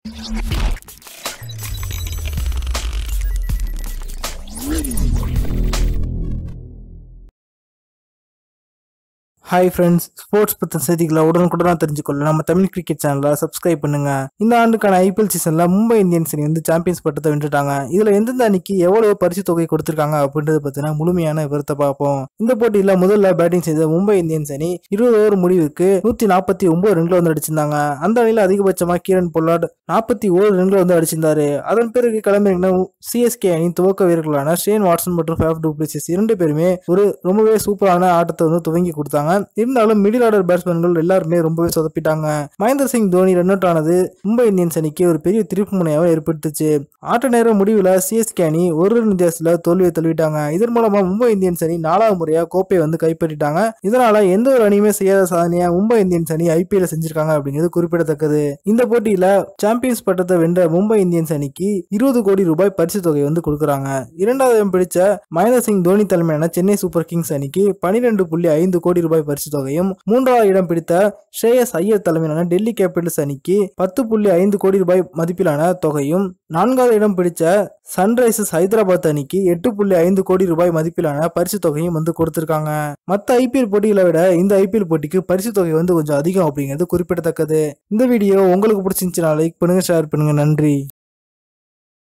hi friends sports பற்றின செய்திகளை உடனுக்குடனாக தெரிஞ்சுக்கொள்ள நம்ம தமிழ் கிரிக்கெட் சேனலை சப்ஸ்கிரைப் பண்ணுங்க இந்த ஆண்டுக்கான ஐபிஎல் சீசன்ல மும்பை இந்தியன்ஸ் அணி வந்து சாம்பியன்ஸ் பட்டத்தை வென்றுட்டாங்க இதுல எந்தெந்த அணிக்கு எவ்வளவு பரிசு தொகை கொடுத்திருக்காங்க அப்படின்றத பத்தின முழுமையான விவரத்தை பார்ப்போம் இந்த போட்டியில முதல்ல பேட்டிங் செய்த மும்பை இந்தியன்ஸ் அணி இருபது ஓவர் முடிவுக்கு நூத்தி நாற்பத்தி ஒன்பது ரன்கள் வந்து அடிச்சிருந்தாங்க அந்த அணியில அதிகபட்சமா கீரன் பொல்லாட் நாற்பத்தி ஓரு ரன்கள் வந்து அடிச்சிருந்தாரு அதன் பிறகு கிளம்பின சிஎஸ்கே அணி துவக்க வீரர்களான ஷேன் வாட்சன் மற்றும் ஃபேஃப் டூப்ளிசிஸ் இரண்டு பேருமே ஒரு ரொம்பவே சூப்பரான ஆட்டத்தை வந்து துவங்கி கொடுத்தாங்க இருந்தாலும் மிடில் ஆர்டர் பேட்ஸ்மேன்கள் எல்லாருமே ரொம்பவே சொதப்பிட்டாங்க மகேந்திர சிங் தோனி ரன் அவுட் ஆனது மும்பை இந்தியன்ஸ் அணிக்கு ஒரு பெரிய திருப்பு முனையாக ஏற்பட்டுச்சு ஆட்ட நேர முடிவில் சிஎஸ்கே அணி ஒரு ரன் வித்தியாசத்துல தோல்வியை தழுவிட்டாங்க இதன் மூலமா மும்பை இந்தியன்ஸ் அணி நாலாவது முறையா கோப்பையை வந்து கைப்பற்றிட்டாங்க இதனால எந்த ஒரு அணியுமே செய்யாத சாதனையா மும்பை இந்தியன்ஸ் அணி ஐபிஎல் செஞ்சிருக்காங்க அப்படிங்கிறது குறிப்பிடத்தக்கது இந்த போட்டியில சாம்பியன்ஸ் பட்டத்தை வென்ற மும்பை இந்தியன்ஸ் அணிக்கு இருபது கோடி ரூபாய் பரிசு தொகை வந்து கொடுக்குறாங்க இரண்டாவது இடம் பிடிச்ச மகேந்திர சிங் தோனி தலைமையிலான சென்னை சூப்பர் கிங்ஸ் அணிக்கு பனிரெண்டு புள்ளி ஐந்து கோடி ரூபாய் பரிசு தொகையும் மூன்றாவது இடம் பிடித்த ஸ்ரேயஸ் ஐயர் தலைமையிலான டெல்லி கேபிட்டல்ஸ் அணிக்கு பத்து புள்ளி ஐந்து கோடி ரூபாய் மதிப்பிலான தொகையும் நான்காவது இடம் பிடிச்ச சன்ரைசர்ஸ் ஹைதராபாத் அணிக்கு எட்டு புள்ளி ஐந்து கோடி ரூபாய் மதிப்பிலான பரிசு தொகையும் வந்து கொடுத்திருக்காங்க மற்ற ஐபிஎல் போட்டிகளை விட இந்த ஐபிஎல் போட்டிக்கு பரிசு தொகை வந்து கொஞ்சம் அதிகம் அப்படிங்கிறது குறிப்பிடத்தக்கது இந்த வீடியோ உங்களுக்கு பிடிச்சிருந்துச்சுன்னா லைக் பண்ணுங்க ஷேர் பண்ணுங்க நன்றி